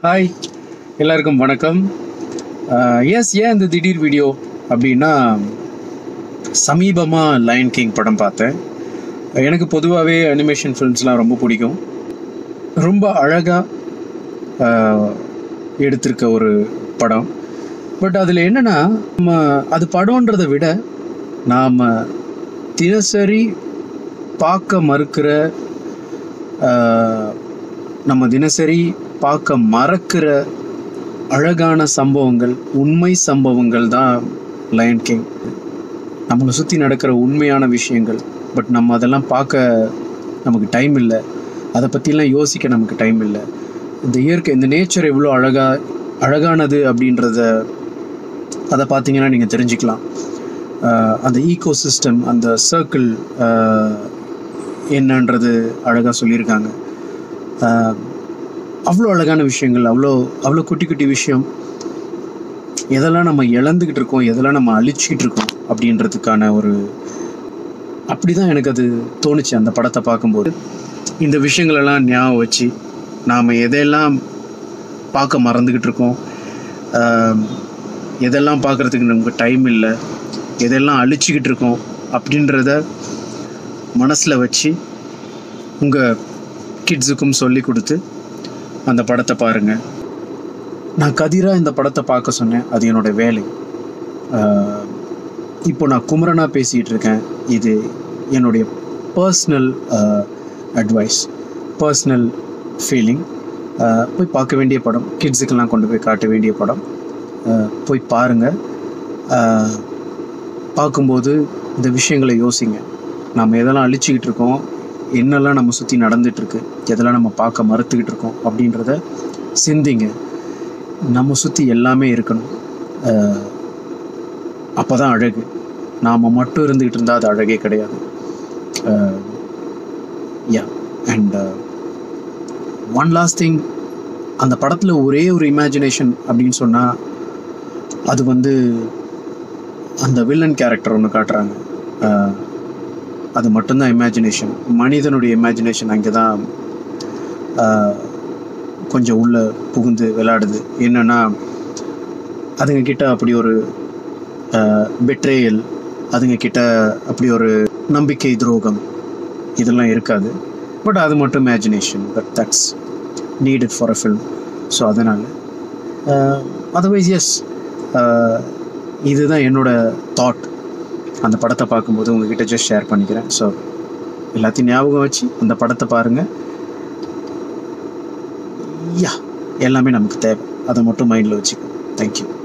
hi எல்லாருக்கும் வணக்கம் S ஏன் இந்த திடீர் வீடியோ அப்படின்னா சமீபமாக லயன் கிங் படம் பார்த்தேன் எனக்கு பொதுவாகவே அனிமேஷன் ஃபிலிம்ஸ்லாம் ரொம்ப பிடிக்கும் ரொம்ப அழகாக எடுத்திருக்க ஒரு படம் பட் அதில் என்னென்னா நம்ம அது படம்ன்றதை விட நாம் தினசரி பார்க்க மறுக்கிற ஆஹ், நம்ம தினசரி பார்க்க மறக்கிற அழகான சம்பவங்கள் உண்மை சம்பவங்கள் தான் லயன் கிங் நம்மளை சுற்றி நடக்கிற உண்மையான விஷயங்கள் பட் நம்ம அதெல்லாம் பார்க்க நமக்கு டைம் இல்லை அதை பற்றிலாம் யோசிக்க நமக்கு டைம் இல்லை இந்த இயற்கை இந்த நேச்சர் எவ்வளோ அழகா அழகானது அப்படின்றத அதை பார்த்தீங்கன்னா நீங்கள் தெரிஞ்சுக்கலாம் ஆஹ் அந்த ஈகோ சிஸ்டம் அந்த சர்க்கிள் என்னன்றது அழகாக சொல்லியிருக்காங்க ஆஹ் அவ்வளோ அழகான விஷயங்கள் அவ்வளோ அவ்வளோ குட்டி குட்டி விஷயம் எதெல்லாம் நம்ம இழந்துக்கிட்டு இருக்கோம் எதெல்லாம் நம்ம அழிச்சிக்கிட்டு இருக்கோம் அப்படின்றதுக்கான ஒரு அப்படி தான் எனக்கு அது தோணுச்சு அந்த படத்தை பார்க்கும்போது இந்த விஷயங்களெல்லாம் ஞாபகம் வச்சு நாம் எதையெல்லாம் பார்க்க மறந்துக்கிட்டு இருக்கோம் ஆஹ் எதெல்லாம் பார்க்குறதுக்கு நமக்கு டைம் இல்லை எதெல்லாம் அழிச்சிக்கிட்டு இருக்கோம் அப்படின்றத மனசில் வச்சு உங்கள் கிட்ஸுக்கும் சொல்லி கொடுத்து அந்த படத்தை பாருங்கள் நான் கதிராக இந்த படத்தை பார்க்க சொன்னேன் அது என்னோட வேலை ஆஹ் இப்போ நான் குமரனாக பேசிகிட்டு இருக்கேன் இது என்னுடைய பர்சனல் அட்வைஸ் பர்சனல் ஃபீலிங் போய் பார்க்க வேண்டிய படம் கிட்ஸுக்கெல்லாம் கொண்டு போய் காட்ட வேண்டிய படம் ஆஹ் போய் பாருங்கள் பார்க்கும்போது இந்த விஷயங்களை யோசிங்க நாம் எதெல்லாம் அழிச்சிக்கிட்டு இருக்கோம் என்னெல்லாம் நம்ம சுற்றி நடந்துகிட்ருக்கு எதெல்லாம் நம்ம பார்க்க மறுத்துக்கிட்டு இருக்கோம் அப்படின்றத சிந்திங்க நம்ம சுற்றி எல்லாமே இருக்கணும் அப்போ தான் அழகு நாம் மட்டும் இருந்துக்கிட்டு இருந்தால் அது அழகே கிடையாது yeah and one last thing அந்த படத்தில் ஒரே ஒரு இமேஜினேஷன் அப்படின்னு சொன்னால் அது வந்து அந்த வில்லன் கேரக்டர் ஒன்று காட்டுறாங்க அஹ், அது மட்டும்தான் இமேஜினேஷன் மனிதனுடைய இமேஜினேஷன் அங்கே தான் அஹ், கொஞ்சம் உள்ள புகுந்து விளையாடுது என்னன்னா அதுங்க கிட்ட அப்படி ஒரு பெட்ரேயல் அதுங்க கிட்ட அப்படி ஒரு நம்பிக்கை துரோகம் இதெல்லாம் இருக்காது பட் அது மட்டும் imagination but that's needed for a film so அதனால் அதர்வைஸ் எஸ் இதுதான் என்னோட தாட் அந்த படத்தை பார்க்கும்போது உங்ககிட்ட ஜஸ்ட் ஷேர் பண்ணிக்கிறேன் ஸோ எல்லாத்தையும் ஞாபகம் வச்சு அந்த படத்தை பாருங்கள் யா எல்லாமே நமக்கு தேவை அதை மட்டும் மைண்டில் வச்சுக்கோ தேங்க்யூ